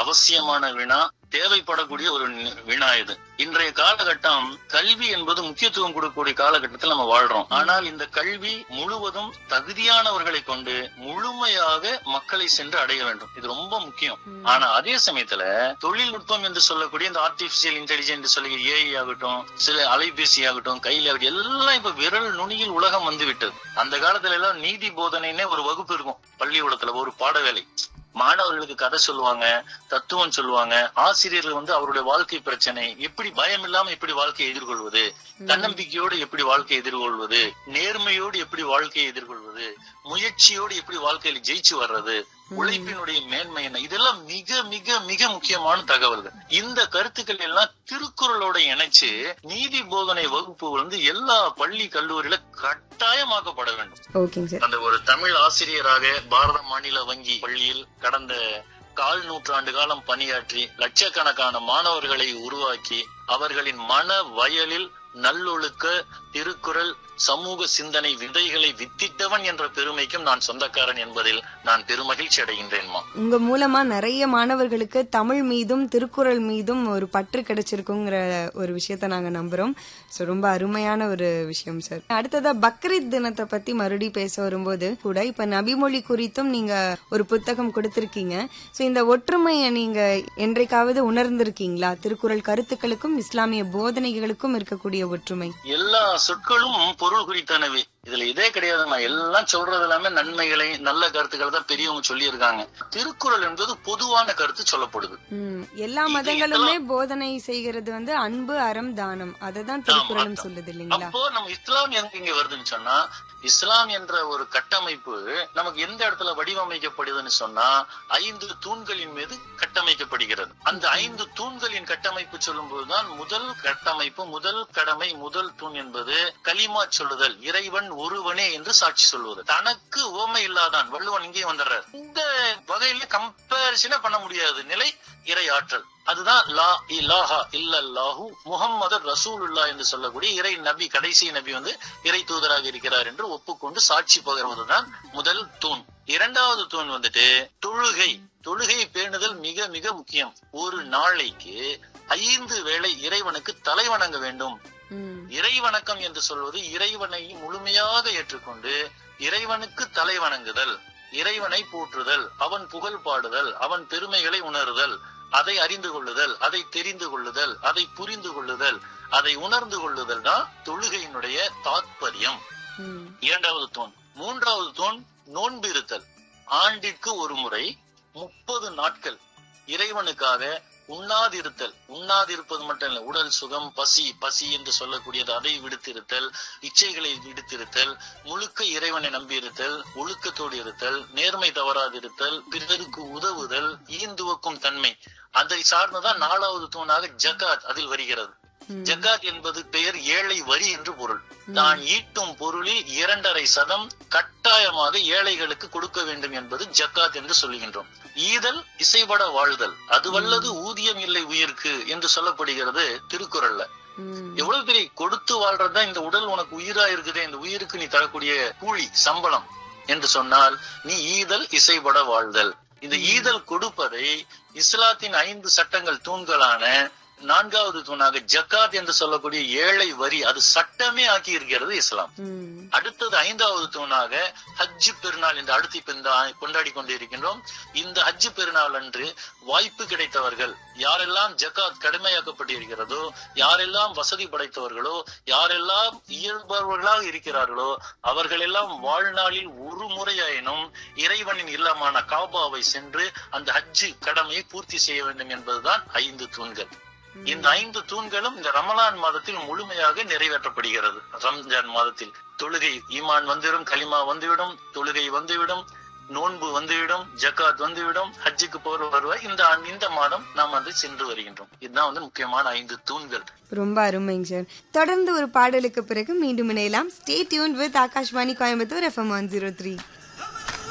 அவசியமான வினா தேவைப்படக்கூடிய ஒரு நி- வினா இது இன்றைய காலகட்டம் கல்வி என்பது முக்கியத்துவம் கொடுக்கக்கூடிய காலகட்டத்தில் நம்ம வாழ்றோம் ஆனால் இந்த கல்வி முழுவதும் தகுதியானவர்களை கொண்டு முழுமையாக மக்களை சென்று அடைய வேண்டும் இது ரொம்ப முக்கியம் ஆனா அதே சமயத்துல தொழில்நுட்பம் என்று சொல்லக்கூடிய இந்த ஆர்டிபிஷியல் இன்டெலிஜென்ட் சொல்லி ஏஐ ஆகட்டும் சில அலைபேசி ஆகட்டும் கையில ஆகட்டும் எல்லாம் இப்ப விரல் நுனியில் உலகம் வந்து விட்டது அந்த காலத்துல எல்லாம் நீதி போதனைன்னே ஒரு வகுப்பு இருக்கும் பள்ளிக்கூடத்துல ஒரு பாட வேலை மாணவர்களுக்கு கதை சொல்லுவாங்க தத்துவம் சொல்லுவாங்க ஆசிரியர்கள் வந்து அவருடைய வாழ்க்கை பிரச்சனை எப்படி பயம் இல்லாம எப்படி வாழ்க்கையை எதிர்கொள்வது தன்னம்பிக்கையோடு எப்படி வாழ்க்கையை எதிர்கொள்வது நேர்மையோடு எப்படி வாழ்க்கையை எதிர்கொள்வது முயற்சியோடு எப்படி வாழ்க்கையில ஜெயிச்சு வர்றது உழைப்பினுடைய மேன்மை என்ன இதெல்லாம் மிக மிக மிக முக்கியமான தகவல்கள் இந்த கருத்துக்கள் எல்லாம் திருக்குறளோட இணைச்சு நீதி போதனை வகுப்பு வந்து எல்லா பள்ளி கல்லூரியில கட்டாயமாக்கப்பட வேண்டும் ஓகேங்க சார் அந்த ஒரு தமிழ் ஆசிரியராக பாரத மாநில வங்கி பள்ளியில் கடந்த கால் நூற்றாண்டு காலம் பணியாற்றி லட்சக்கணக்கான மாணவர்களை உருவாக்கி அவர்களின் மன வயலில் நல்லொழுக்க திருக்குறள் சமூக சிந்தனை விதைகளை வித்திட்டவன் என்ற பெருமைக்கும் நான் சொந்தக்காரன் என்பதில் நான் பெருமகிழ்ச்சி அடைகின்றேன்மா உங்க மூலமா நிறைய மாணவர்களுக்கு தமிழ் மீதும் திருக்குறள் மீதும் ஒரு பற்று கிடைச்சிருக்குங்கிற ஒரு விஷயத்த நாங்க நம்புறோம் சோ ரொம்ப அருமையான ஒரு விஷயம் சார் அடுத்ததா பக்ரீத் தினத்தை பத்தி மறுபடியும் பேச வரும்போது கூட இப்ப நபிமொழி குறித்தும் நீங்க ஒரு புத்தகம் கொடுத்திருக்கீங்க சோ இந்த ஒற்றுமையை நீங்க என்றைக்காவது உணர்ந்திருக்கீங்களா திருக்குறள் கருத்துக்களுக்கும் இஸ்லாமிய போதனைகளுக்கும் இருக்கக்கூடிய ஒற்றுமை எல்லா சொற்களும் பொருள் குறித்தானவே இதுல இதே கிடையாதுமா எல்லாம் சொல்றது எல்லாமே நன்மைகளை நல்ல கருத்துக்களை தான் பெரியவங்க சொல்லி இருக்காங்க திருக்குறள் என்பது பொதுவான கருத்து சொல்லப்படுது ம், எல்லா மதங்களுமே போதனை செய்கிறது வந்து அன்பு அறம் தானம் அததான் திருக்குறளும் சொல்லுது இல்லைங்களா அப்போ நம்ம இஸ்லாம் எங்க இங்க வருதுன்னு சொன்னா இஸ்லாம் என்ற ஒரு கட்டமைப்பு நமக்கு எந்த இடத்துல வடிவமைக்கப்படுதுன்னு சொன்னா ஐந்து தூண்களின் மீது கட்டமைக்கப்படுகிறது அந்த ஐந்து தூண்களின் கட்டமைப்பு சொல்லும் போதுதான் முதல் கட்டமைப்பு முதல் கடமை முதல் தூண் என்பது கலிமா சொல்லுதல் இறைவன் ஒருவனே என்று சாட்சி சொல்வது தனக்கு ஓமை இல்லாதான் வள்ளுவன் இங்கே வந்துடுறார் இந்த வகையில கம்பேரிசனே பண்ண முடியாது நிலை இறை ஆற்றல் அதுதான் லா இலாஹா இல்லல்லாஹு முஹம்மது ரசூலுல்லா என்று சொல்லக்கூடிய இறை நபி கடைசி நபி வந்து இறை தூதராக இருக்கிறார் என்று ஒப்புக்கொண்டு சாட்சி பகர்வதுதான் முதல் தூண் இரண்டாவது தூண் வந்துட்டு தொழுகை தொழுகை பேணுதல் மிக மிக முக்கியம் ஒரு நாளைக்கு ஐந்து வேளை இறைவனுக்கு தலை வணங்க வேண்டும் ம், இறை வணக்கம் என்று சொல்வது இறைவனை முழுமையாக ஏற்றுக்கொண்டு இறைவனுக்கு தலை வணங்குதல் இறைவனை போற்றுதல் அவன் புகழ் பாடுதல் அவன் பெருமைகளை உணருதல் அதை அறிந்து கொள்ளுதல் அதை தெரிந்து கொள்ளுதல் அதை புரிந்து கொள்ளுதல் அதை உணர்ந்து கொள்ளுதல் தான் தொழுகையினுடைய தாத்பரியம் ம், இரண்டாவது தூண் மூன்றாவது தூண் நோன்பு இருத்தல் ஆண்டிற்கு ஒரு முறை முப்பது நாட்கள் இறைவனுக்காக உண்ணாதிருத்தல் உண்ணாதிருப்பது மட்டும் இல்ல உடல் சுகம் பசி பசி என்று சொல்லக்கூடியது அதை விடுத்திருத்தல் இச்சைகளை விடுத்திருத்தல் முழுக்க இறைவனை நம்பியிருத்தல் ஒழுக்கத்தோடு இருத்தல் நேர்மை தவறாதிருத்தல் பிறருக்கு உதவுதல் ஈந்துவக்கும் தன்மை அதை சார்ந்துதான் நாலாவது தூணாக ஜகாத் அதில் வருகிறது ம். ஜகாத் என்பது பெயர் ஏழை வரி என்று பொருள் தான் ஈட்டும் பொருளில் இரண்டரை சதம் கட்டாயமாக ஏழைகளுக்கு கொடுக்க வேண்டும் என்பது ஜக்காத் என்று சொல்லுகின்றோம் ஈதல் இசைபட வாழ்தல் அது வல்லது ஊதியம் இல்லை உயிர்க்கு என்று சொல்லப்படுகிறது திருக்குறள்ல ம், எவ்வளவு பெரிய கொடுத்து வாழ்றதுதான் இந்த உடல் உனக்கு உயிரா இருக்குதே இந்த உயிருக்கு நீ தரக்கூடிய கூலி சம்பளம் என்று சொன்னால் நீ ஈதல் இசைபட வாழ்தல் இந்த ஈதல் கொடுப்பதை இஸ்லாத்தின் ஐந்து சட்டங்கள் தூண்களான நான்காவது தூணாக ஜக்காத் என்று சொல்லக்கூடிய ஏழை வரி அது சட்டமே ஆக்கி இருக்கிறது இஸ்லாம் ம், அடுத்தது ஐந்தாவது தூணாக ஹஜ் பெருநாள் என்று அடுத்து இப்ப இந்த ஆ- கொண்டாடி கொண்டிருக்கின்றோம் இந்த ஹஜ் பெருநாள் அன்று வாய்ப்பு கிடைத்தவர்கள் யாரெல்லாம் ஜக்காத் கடுமையாக்கப்பட்டிருக்கிறதோ யாரெல்லாம் வசதி படைத்தவர்களோ யாரெல்லாம் இயல்பவர்களாக இருக்கிறார்களோ அவர்களெல்லாம் வாழ்நாளில் ஒரு முறையாயினும் இறைவனின் இல்லமான காபாவை சென்று அந்த ஹஜ் கடமையை பூர்த்தி செய்ய வேண்டும் என்பதுதான் ஐந்து தூண்கள் இந்த ஐந்து தூண்களும் இந்த ரமலான் மாதத்தில் முழுமையாக நிறைவேற்றப்படுகிறது ரம்ஜான் மாதத்தில் தொழுகை ஈமான் வந்துவிடும் கலிமா வந்துவிடும் தொழுகை வந்துவிடும் நோன்பு வந்துவிடும் ஜக்காத் வந்துவிடும் ஹஜ்ஜுக்கு போற வருவாய் இந்த ஆண்டு- இந்த மாதம் நாம் வந்து சென்று வருகின்றோம் இதுதான் வந்து முக்கியமான ஐந்து தூண்கள் ரொம்ப அருமைங்க சார் தொடர்ந்து ஒரு பாடலுக்கு பிறகு மீண்டும் இணையலாம் stay tuned with Akashvani Coimbatore FM one zero three